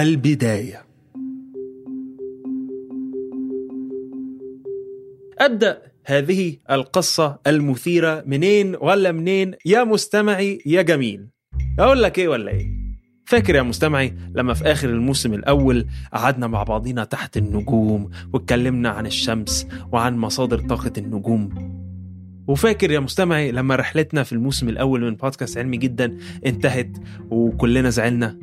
البداية أبدأ هذه القصة المثيرة منين ولا منين يا مستمعي يا جميل أقول لك إيه ولا إيه فاكر يا مستمعي لما في آخر الموسم الأول قعدنا مع بعضينا تحت النجوم واتكلمنا عن الشمس وعن مصادر طاقة النجوم وفاكر يا مستمعي لما رحلتنا في الموسم الأول من بودكاست علمي جدا انتهت وكلنا زعلنا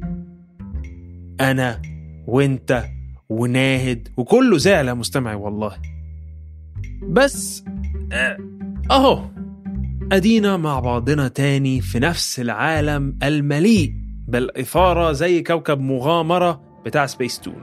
أنا وأنت وناهد وكله زعل يا مستمعي والله بس آه، أهو أدينا مع بعضنا تاني في نفس العالم المليء بالإثارة زي كوكب مغامرة بتاع سبيس تون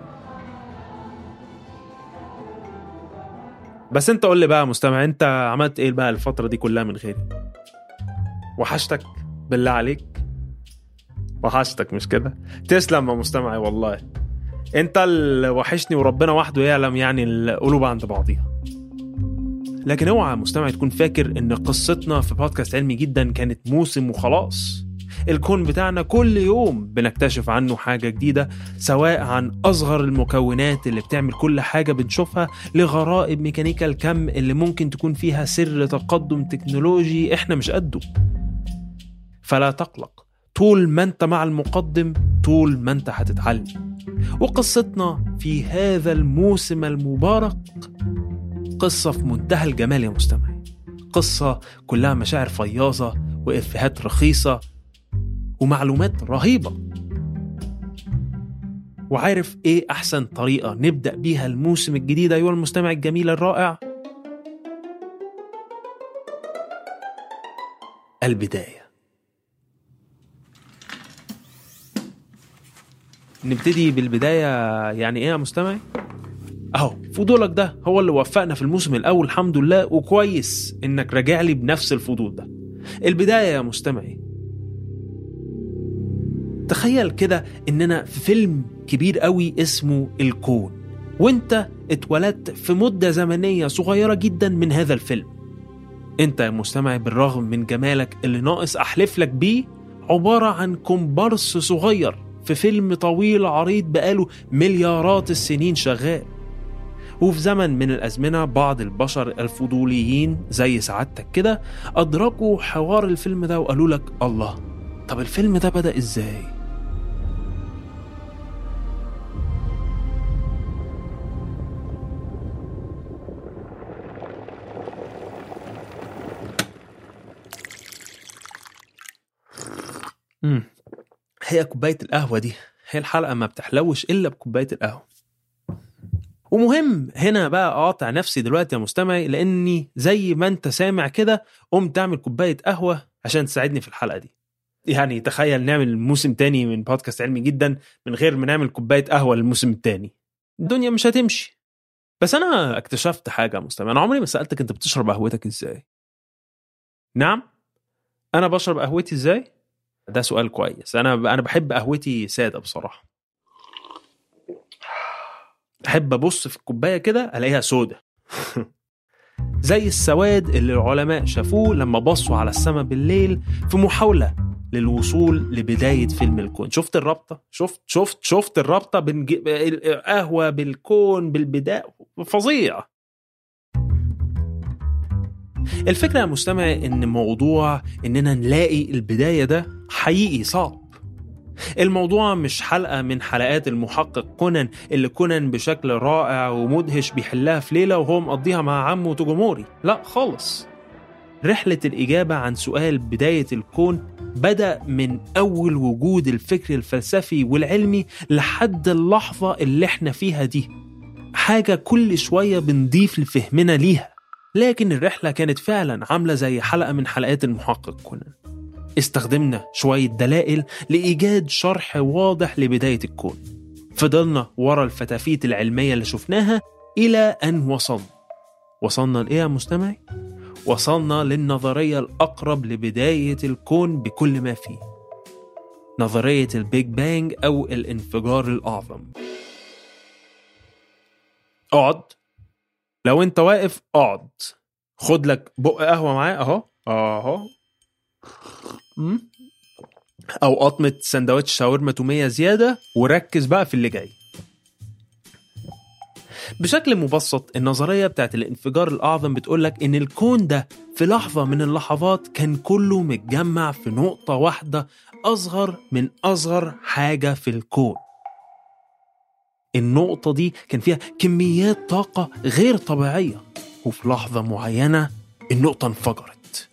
بس انت قول لي بقى يا مستمع انت عملت ايه بقى الفترة دي كلها من غيري وحشتك بالله عليك وحشتك مش كده تسلم يا مستمعي والله انت اللي وحشني وربنا وحده يعلم يعني القلوب عند بعضيها لكن اوعى يا مستمع تكون فاكر ان قصتنا في بودكاست علمي جدا كانت موسم وخلاص الكون بتاعنا كل يوم بنكتشف عنه حاجة جديدة سواء عن أصغر المكونات اللي بتعمل كل حاجة بنشوفها لغرائب ميكانيكا الكم اللي ممكن تكون فيها سر تقدم تكنولوجي احنا مش قده فلا تقلق طول ما انت مع المقدم طول ما انت هتتعلم وقصتنا في هذا الموسم المبارك قصة في منتهى الجمال يا مستمعي قصة كلها مشاعر فياضة وإفيهات رخيصة ومعلومات رهيبة وعارف إيه أحسن طريقة نبدأ بيها الموسم الجديد أيها المستمع الجميل الرائع؟ البداية نبتدي بالبداية يعني إيه يا مستمعي؟ اهو فضولك ده هو اللي وفقنا في الموسم الاول الحمد لله وكويس انك راجع لي بنفس الفضول ده البدايه يا مستمعي تخيل كده اننا في فيلم كبير قوي اسمه الكون وانت اتولدت في مده زمنيه صغيره جدا من هذا الفيلم انت يا مستمعي بالرغم من جمالك اللي ناقص احلف لك بيه عباره عن كومبارس صغير في فيلم طويل عريض بقاله مليارات السنين شغال وفي زمن من الأزمنة بعض البشر الفضوليين زي سعادتك كده أدركوا حوار الفيلم ده وقالوا لك الله طب الفيلم ده بدأ إزاي؟ مم. هي كوباية القهوة دي هي الحلقة ما بتحلوش إلا بكوباية القهوة ومهم هنا بقى اقاطع نفسي دلوقتي يا مستمعي لاني زي ما انت سامع كده قمت تعمل كوبايه قهوه عشان تساعدني في الحلقه دي يعني تخيل نعمل موسم تاني من بودكاست علمي جدا من غير ما نعمل كوبايه قهوه للموسم التاني الدنيا مش هتمشي بس انا اكتشفت حاجه يا مستمع انا عمري ما سالتك انت بتشرب قهوتك ازاي نعم انا بشرب قهوتي ازاي ده سؤال كويس انا انا بحب قهوتي ساده بصراحه احب ابص في الكوبايه كده الاقيها سودة زي السواد اللي العلماء شافوه لما بصوا على السماء بالليل في محاوله للوصول لبدايه فيلم الكون شفت الرابطه شفت شفت شفت الرابطه بين ج- قهوه بالكون بالبدايه فظيع الفكره يا مستمع ان موضوع اننا نلاقي البدايه ده حقيقي صعب الموضوع مش حلقة من حلقات المحقق كونان اللي كونان بشكل رائع ومدهش بيحلها في ليلة وهو مقضيها مع عمه توجوموري لا خالص رحلة الإجابة عن سؤال بداية الكون بدأ من أول وجود الفكر الفلسفي والعلمي لحد اللحظة اللي احنا فيها دي حاجة كل شوية بنضيف لفهمنا ليها لكن الرحلة كانت فعلا عاملة زي حلقة من حلقات المحقق كونان استخدمنا شوية دلائل لإيجاد شرح واضح لبداية الكون فضلنا ورا الفتافيت العلمية اللي شفناها إلى أن وصلنا وصلنا لإيه يا مستمعي؟ وصلنا للنظرية الأقرب لبداية الكون بكل ما فيه نظرية البيج بانج أو الانفجار الأعظم اقعد لو انت واقف اقعد خد لك بق قهوة معاه اهو اهو مم. او قطمه سندوتش شاورما توميه زياده وركز بقى في اللي جاي بشكل مبسط النظرية بتاعت الانفجار الأعظم بتقولك إن الكون ده في لحظة من اللحظات كان كله متجمع في نقطة واحدة أصغر من أصغر حاجة في الكون النقطة دي كان فيها كميات طاقة غير طبيعية وفي لحظة معينة النقطة انفجرت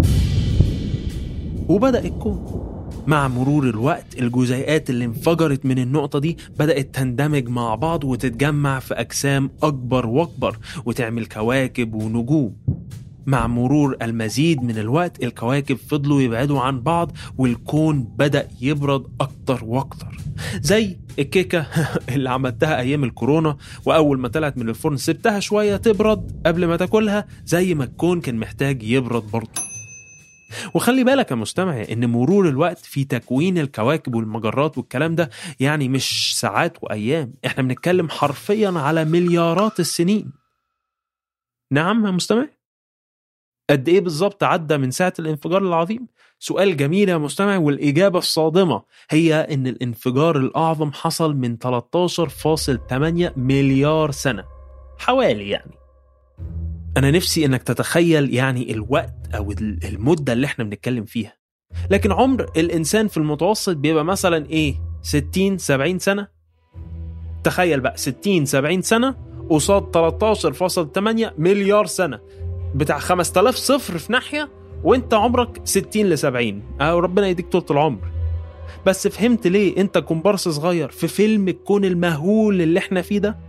وبدأ الكون مع مرور الوقت الجزيئات اللي انفجرت من النقطة دي بدأت تندمج مع بعض وتتجمع في أجسام أكبر وأكبر وتعمل كواكب ونجوم مع مرور المزيد من الوقت الكواكب فضلوا يبعدوا عن بعض والكون بدأ يبرد أكتر وأكتر زي الكيكة اللي عملتها أيام الكورونا وأول ما طلعت من الفرن سبتها شوية تبرد قبل ما تاكلها زي ما الكون كان محتاج يبرد برضه وخلي بالك يا مستمع ان مرور الوقت في تكوين الكواكب والمجرات والكلام ده يعني مش ساعات وايام احنا بنتكلم حرفيا على مليارات السنين نعم يا مستمع قد ايه بالظبط عدى من ساعه الانفجار العظيم سؤال جميل يا مستمع والاجابه الصادمه هي ان الانفجار الاعظم حصل من 13.8 مليار سنه حوالي يعني أنا نفسي إنك تتخيل يعني الوقت أو المدة اللي إحنا بنتكلم فيها لكن عمر الإنسان في المتوسط بيبقى مثلا إيه 60 70 سنة تخيل بقى 60 70 سنة قصاد 13.8 مليار سنة بتاع 5000 صفر في ناحية وانت عمرك 60 ل 70 أو ربنا يديك طول العمر بس فهمت ليه انت كومبارس صغير في فيلم الكون المهول اللي احنا فيه ده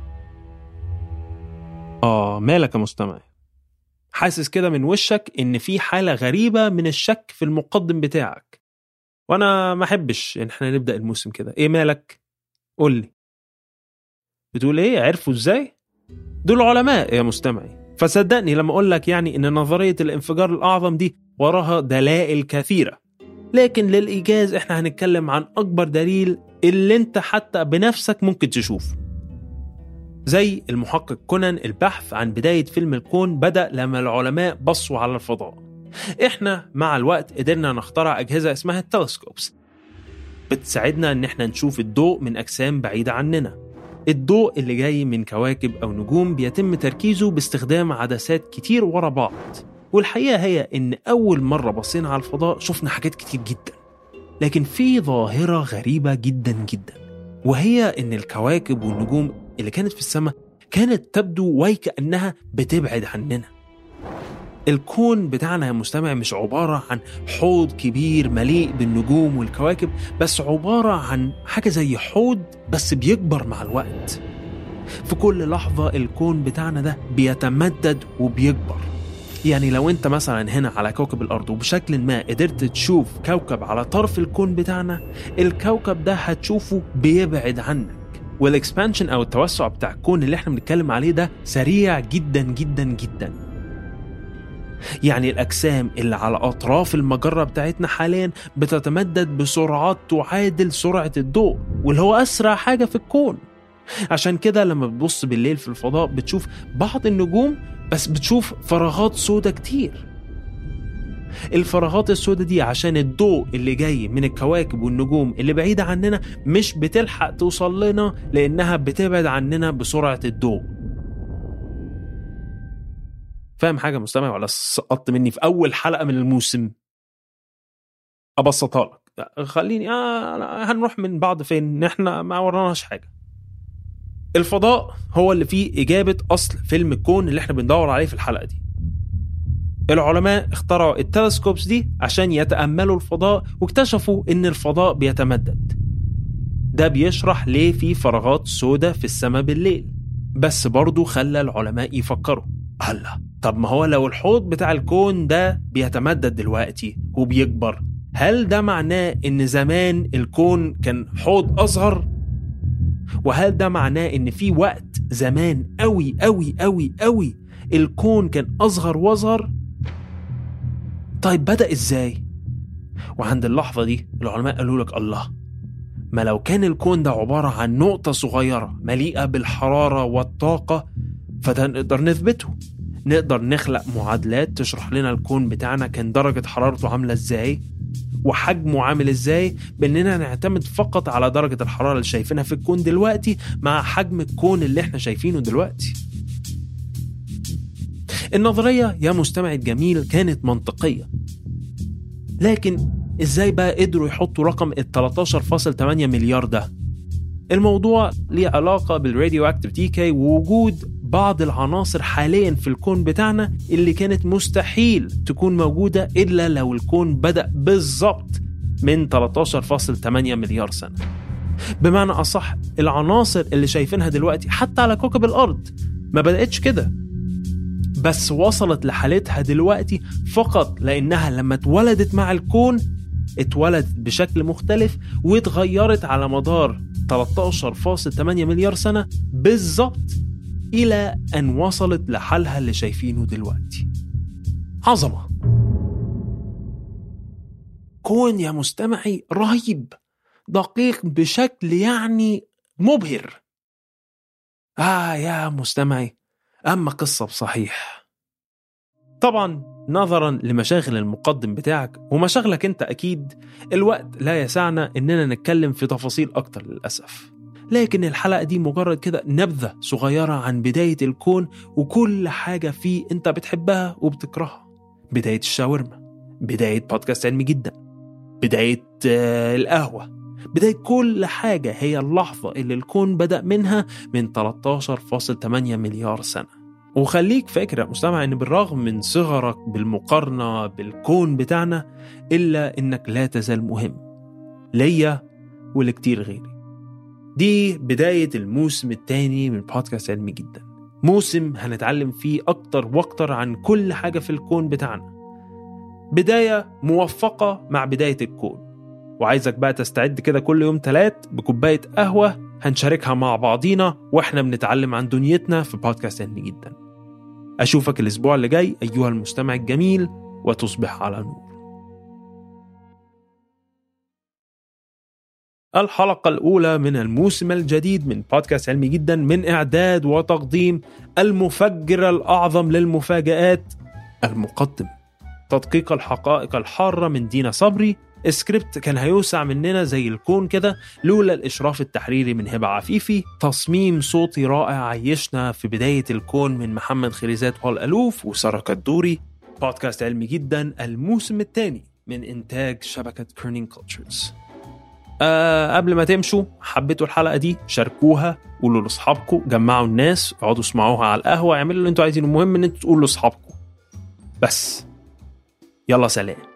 آه مالك يا مستمع حاسس كده من وشك إن في حالة غريبة من الشك في المقدم بتاعك وأنا ما أحبش إن إحنا نبدأ الموسم كده إيه مالك؟ قول لي بتقول إيه عرفوا إزاي؟ دول علماء يا مستمعي فصدقني لما أقول لك يعني إن نظرية الانفجار الأعظم دي وراها دلائل كثيرة لكن للإيجاز إحنا هنتكلم عن أكبر دليل اللي أنت حتى بنفسك ممكن تشوفه زي المحقق كونان البحث عن بداية فيلم الكون بدأ لما العلماء بصوا على الفضاء احنا مع الوقت قدرنا نخترع أجهزة اسمها التلسكوبس بتساعدنا ان احنا نشوف الضوء من أجسام بعيدة عننا الضوء اللي جاي من كواكب أو نجوم بيتم تركيزه باستخدام عدسات كتير ورا بعض والحقيقة هي إن أول مرة بصينا على الفضاء شفنا حاجات كتير جدا لكن في ظاهرة غريبة جدا جدا وهي إن الكواكب والنجوم اللي كانت في السماء كانت تبدو وكأنها بتبعد عننا الكون بتاعنا يا مستمع مش عبارة عن حوض كبير مليء بالنجوم والكواكب بس عبارة عن حاجة زي حوض بس بيكبر مع الوقت في كل لحظة الكون بتاعنا ده بيتمدد وبيكبر يعني لو انت مثلا هنا على كوكب الارض وبشكل ما قدرت تشوف كوكب على طرف الكون بتاعنا الكوكب ده هتشوفه بيبعد عنك والاكسبانشن او التوسع بتاع الكون اللي احنا بنتكلم عليه ده سريع جدا جدا جدا يعني الأجسام اللي على أطراف المجرة بتاعتنا حاليا بتتمدد بسرعات تعادل سرعة الضوء واللي هو أسرع حاجة في الكون عشان كده لما بتبص بالليل في الفضاء بتشوف بعض النجوم بس بتشوف فراغات سودة كتير الفراغات السوداء دي عشان الضوء اللي جاي من الكواكب والنجوم اللي بعيدة عننا مش بتلحق توصل لنا لأنها بتبعد عننا بسرعة الضوء فاهم حاجة مستمع ولا سقطت مني في أول حلقة من الموسم أبسطها لك خليني آه هنروح من بعض فين احنا ما وراناش حاجة الفضاء هو اللي فيه إجابة أصل فيلم الكون اللي احنا بندور عليه في الحلقة دي العلماء اخترعوا التلسكوبس دي عشان يتأملوا الفضاء واكتشفوا إن الفضاء بيتمدد ده بيشرح ليه في فراغات سوداء في السماء بالليل بس برضه خلى العلماء يفكروا الله طب ما هو لو الحوض بتاع الكون ده بيتمدد دلوقتي وبيكبر هل ده معناه ان زمان الكون كان حوض اصغر وهل ده معناه ان في وقت زمان قوي قوي قوي قوي الكون كان اصغر واصغر طيب بدأ ازاي وعند اللحظة دي العلماء قالوا لك الله ما لو كان الكون ده عبارة عن نقطة صغيرة مليئة بالحرارة والطاقة فده نقدر نثبته نقدر نخلق معادلات تشرح لنا الكون بتاعنا كان درجة حرارته عاملة ازاي وحجمه عامل ازاي باننا نعتمد فقط على درجة الحرارة اللي شايفينها في الكون دلوقتي مع حجم الكون اللي احنا شايفينه دلوقتي النظرية يا مستمع الجميل كانت منطقية لكن ازاي بقى قدروا يحطوا رقم ال 13.8 مليار ده الموضوع ليه علاقة بالراديو اكتيف ديكي ووجود بعض العناصر حاليا في الكون بتاعنا اللي كانت مستحيل تكون موجودة إلا لو الكون بدأ بالظبط من 13.8 مليار سنة بمعنى أصح العناصر اللي شايفينها دلوقتي حتى على كوكب الأرض ما بدأتش كده بس وصلت لحالتها دلوقتي فقط لأنها لما اتولدت مع الكون اتولدت بشكل مختلف واتغيرت على مدار 13.8 مليار سنة بالظبط إلى أن وصلت لحالها اللي شايفينه دلوقتي عظمة كون يا مستمعي رهيب دقيق بشكل يعني مبهر آه يا مستمعي أما قصة بصحيح طبعا نظرا لمشاغل المقدم بتاعك ومشاغلك انت اكيد الوقت لا يسعنا اننا نتكلم في تفاصيل اكتر للاسف لكن الحلقة دي مجرد كده نبذة صغيرة عن بداية الكون وكل حاجة فيه انت بتحبها وبتكرهها بداية الشاورما بداية بودكاست علمي جدا بداية آه القهوة بداية كل حاجة هي اللحظة اللي الكون بدأ منها من 13.8 مليار سنة وخليك فاكر يا مستمع ان بالرغم من صغرك بالمقارنة بالكون بتاعنا الا انك لا تزال مهم ليا ولكتير غيري دي بداية الموسم الثاني من بودكاست علمي جدا موسم هنتعلم فيه أكتر وأكتر عن كل حاجة في الكون بتاعنا بداية موفقة مع بداية الكون وعايزك بقى تستعد كده كل يوم تلات بكوباية قهوة هنشاركها مع بعضينا واحنا بنتعلم عن دنيتنا في بودكاست علمي جدا أشوفك الأسبوع اللي جاي أيها المستمع الجميل وتصبح على نور الحلقة الأولى من الموسم الجديد من بودكاست علمي جدا من إعداد وتقديم المفجر الأعظم للمفاجآت المقدم تدقيق الحقائق الحارة من دينا صبري سكريبت كان هيوسع مننا زي الكون كده لولا الإشراف التحريري من هبة عفيفي تصميم صوتي رائع عيشنا في بداية الكون من محمد خريزات والألوف وسارة كدوري بودكاست علمي جدا الموسم الثاني من إنتاج شبكة كيرنينج كولتشرز أه قبل ما تمشوا حبيتوا الحلقة دي شاركوها قولوا لاصحابكم جمعوا الناس اقعدوا اسمعوها على القهوة اعملوا اللي انتوا عايزينه المهم ان انتوا تقولوا لاصحابكم بس يلا سلام